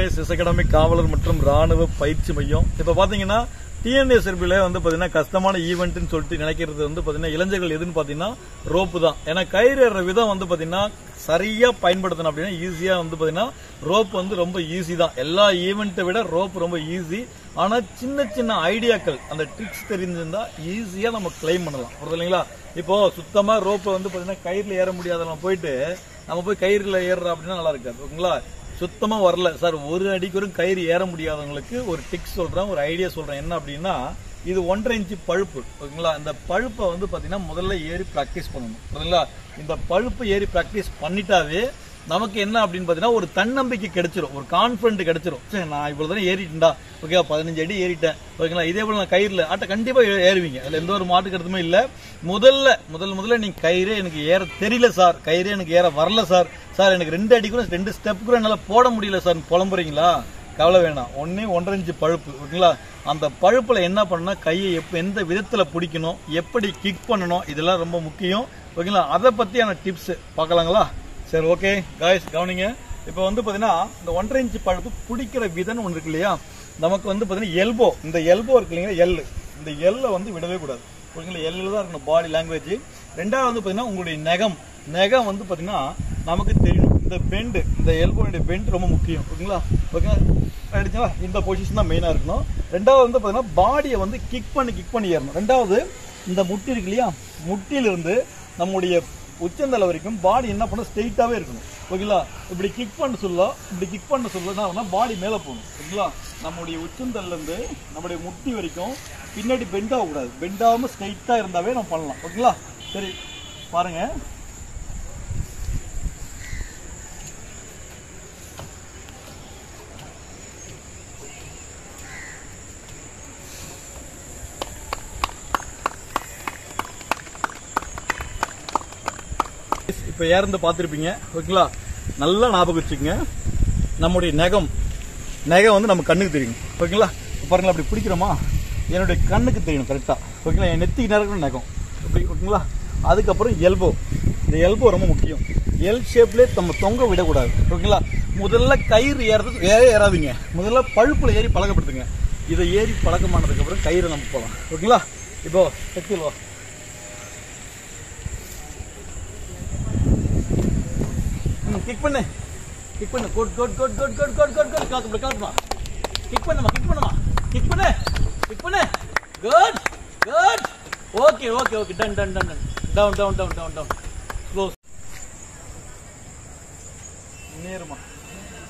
IAS S academy காவலர் மற்றும் ராணுவ பயிற்சி மையம் இப்ப பாத்தீங்கன்னா டிஎன்எஸ் வந்து பாத்தீங்கன்னா கஷ்டமான ஈவெண்ட்னு சொல்லிட்டு நினைக்கிறது வந்து பாத்தீங்கன்னா இளைஞர்கள் எதுன்னு பாத்தீங்கன்னா ரோப்பு தான் ஏன்னா கயிறு ஏறுற விதம் வந்து பாத்தீங்கன்னா சரியா பயன்படுத்தணும் அப்படின்னா ஈஸியா வந்து பாத்தீங்கன்னா ரோப் வந்து ரொம்ப ஈஸி தான் எல்லா ஈவெண்ட்டை விட ரோப் ரொம்ப ஈஸி ஆனா சின்ன சின்ன ஐடியாக்கள் அந்த ட்ரிக்ஸ் தெரிஞ்சிருந்தா ஈஸியா நம்ம கிளைம் பண்ணலாம் புரியுது இல்லைங்களா இப்போ சுத்தமா ரோப்பை வந்து பாத்தீங்கன்னா கயிறுல ஏற முடியாத நம்ம போயிட்டு நம்ம போய் கயிறுல ஏறுறோம் அப்படின்னா நல்லா இருக்காது ஓகேங்களா சுத்தமா வரல சார் ஒரு அடிக்கு ஒரு கயிறு ஏற முடியாதவங்களுக்கு ஒரு டிக்ஸ் சொல்றேன் ஒரு ஐடியா சொல்றேன் என்ன அப்படின்னா இது ஒன்றரை இன்ச்சு பழுப்பு ஓகேங்களா இந்த பழுப்பை வந்து பாத்தீங்கன்னா முதல்ல ஏறி பிராக்டிஸ் பண்ணணும் புரியுதுங்களா இந்த பழுப்பு ஏறி பிராக்டிஸ் பண்ணிட்டாவே நமக்கு என்ன அப்படின்னு பாத்தீங்கன்னா ஒரு தன்னம்பிக்கை கிடைச்சிரும் ஒரு கான்பிடன்ட் கிடைச்சிரும் சரி நான் இவ்வளவு தானே ஏறிட்டேன்டா ஓகே பதினஞ்சு அடி ஏறிட்டேன் ஓகேங்களா இதே போல நான் கயிறுல ஆட்ட கண்டிப்பா ஏ- ஏறுவீங்க அதுல எந்த ஒரு மாட்டு கருத்துமே இல்ல முதல்ல முதல் முதல்ல நீங்க கயிறே எனக்கு ஏற தெரியல சார் கயிறே எனக்கு ஏற வரல சார் சார் எனக்கு ரெண்டு அடி கூட ரெண்டு ஸ்டெப் கூட என்னால போட முடியல சார் புலம்புறீங்களா கவலை வேணாம் ஒன்னே ஒன்றரை இன்ச்சு பழுப்பு ஓகேங்களா அந்த பழுப்புல என்ன பண்ணா கையை எப்ப எந்த விதத்துல பிடிக்கணும் எப்படி கிக் பண்ணணும் இதெல்லாம் ரொம்ப முக்கியம் ஓகேங்களா அதை பத்தியான டிப்ஸ் பார்க்கலாங்களா சரி ஓகே காய்ஸ் கவனிங்க இப்போ வந்து பாத்தீங்கன்னா இந்த ஒன்றரை இன்ச்சு பழுப்பு பிடிக்கிற விதம்னு ஒன்று இருக்கு இல்லையா நமக்கு வந்து பாத்தீங்கன்னா எல்போ இந்த எல்போ இருக்கு இல்லைங்களா எல் இந்த எல்லை வந்து விடவே கூடாது ஓகேங்களா எல்ல தான் இருக்கணும் பாடி லாங்குவேஜ் ரெண்டாவது வந்து பாத்தீங்கன்னா உங்களுடைய நகம் நகம் வந்து பாத்தீங்கன்னா நமக்கு தெரியும் இந்த பெண்டு இந்த எல்போனுடைய பெண்ட் ரொம்ப முக்கியம் ஓகேங்களா ஓகே ஆயிடுச்சுங்களா இந்த பொசிஷன் தான் மெயினா இருக்கணும் ரெண்டாவது வந்து பாத்தீங்கன்னா பாடியை வந்து கிக் பண்ணி கிக் பண்ணி ஏறணும் ரெண்டாவது இந்த முட்டி இருக்கு இல்லையா முட்டியிலிருந்து நம்முடைய உச்சந்தலை வரைக்கும் பாடி என்ன பண்ண ஸ்ட்ரெயிட்டாவே இருக்கணும் ஓகேங்களா இப்படி கிக் பண்ண சொல்ல இப்படி கிக் பண்ண சொல்ல என்ன ஆகும்னா பாடி மேல போகணும் ஓகேங்களா நம்முடைய உச்சந்தல்ல இருந்து நம்முடைய முட்டி வரைக்கும் பின்னாடி பெண்ட் ஆகக்கூடாது பெண்ட் ஆகாம ஸ்ட்ரெயிட்டா இருந்தாவே நம்ம பண்ணலாம் ஓகேங்களா சரி பாருங்க இப்போ ஏறந்து பார்த்துருப்பீங்க ஓகேங்களா நல்லா ஞாபகம் வச்சுக்கோங்க நம்முடைய நகம் நகம் வந்து நம்ம கண்ணுக்கு தெரியும் ஓகேங்களா இப்ப பாருங்களா அப்படி பிடிக்கிறோமா என்னுடைய கண்ணுக்கு தெரியும் கரெக்டாக ஓகேங்களா என் நெத்திக்கு நேரம் நகம் அப்படி ஓகேங்களா அதுக்கப்புறம் எல்போ இந்த எல்போ ரொம்ப முக்கியம் எல் ஷேப்லேயே நம்ம தொங்க விடக்கூடாது ஓகேங்களா முதல்ல கயிறு ஏறது ஏற ஏறாதீங்க முதல்ல பழுப்புல ஏறி பழக்கப்படுத்துங்க இதை ஏறி பழக்கமானதுக்கப்புறம் கயிறு நம்ம போகலாம் ஓகேங்களா இப்போ செட்டில் வா கிக் பண்ணு கிக் பண்ணு good good good good good good good good காத்து காத்துமா கிக் பண்ணுமா கிக் பண்ணுமா கிக் பண்ணு கிக் பண்ணு good good okay okay okay done done done done down down down down down close நேரமா